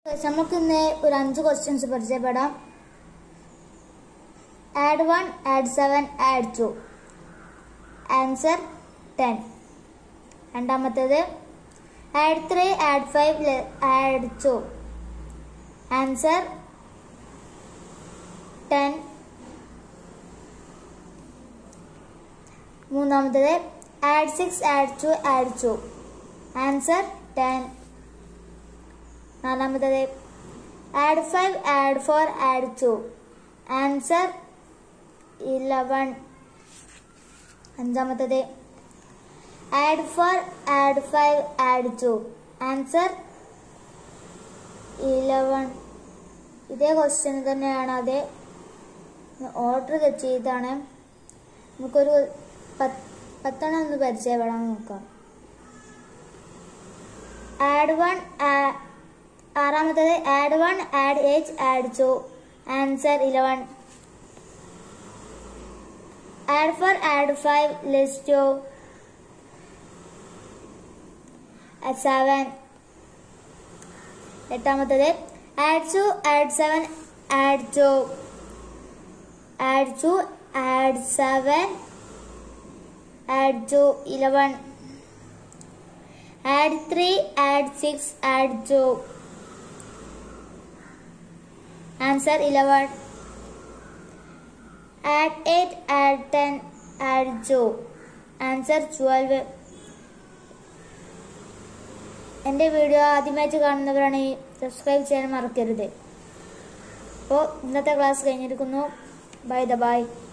നമുക്ക് ഇന്ന് ഒരു അഞ്ച് ക്വസ്റ്റ്യൻസ് പരിചയപ്പെടാം add one add seven add two answer ten രണ്ടാമത്തേത് add three add five add two answer ten മൂന്നാമത്തേത് add six add two add two answer ten നാലാമത്തേത് add five add four add two answer eleven അഞ്ചാമത്തേത് add four add five add two answer eleven ഇതേ question തന്നെയാണ് അതേ order ചെയ്താണ് നമുക്കൊരു പത്ത് പത്തെണ്ണം ഒന്ന് പരിചയപ്പെടാൻ നോക്കാം ആഡ് വൺ ആറാമത്തേത് add one add eight add two answer eleven add four add five list two seven എട്ടാമത്തേത് add two add seven add two add two add seven add two eleven add three add six add two answer eleven add eight add ten add two answer twelve എൻ്റെ video ആദ്യമായിട്ട് കാണുന്നവരാണെങ്കിൽ subscribe ചെയ്യാൻ മറക്കരുത് അപ്പോൾ ഇന്നത്തെ class കഴിഞ്ഞിരിക്കുന്നു by the by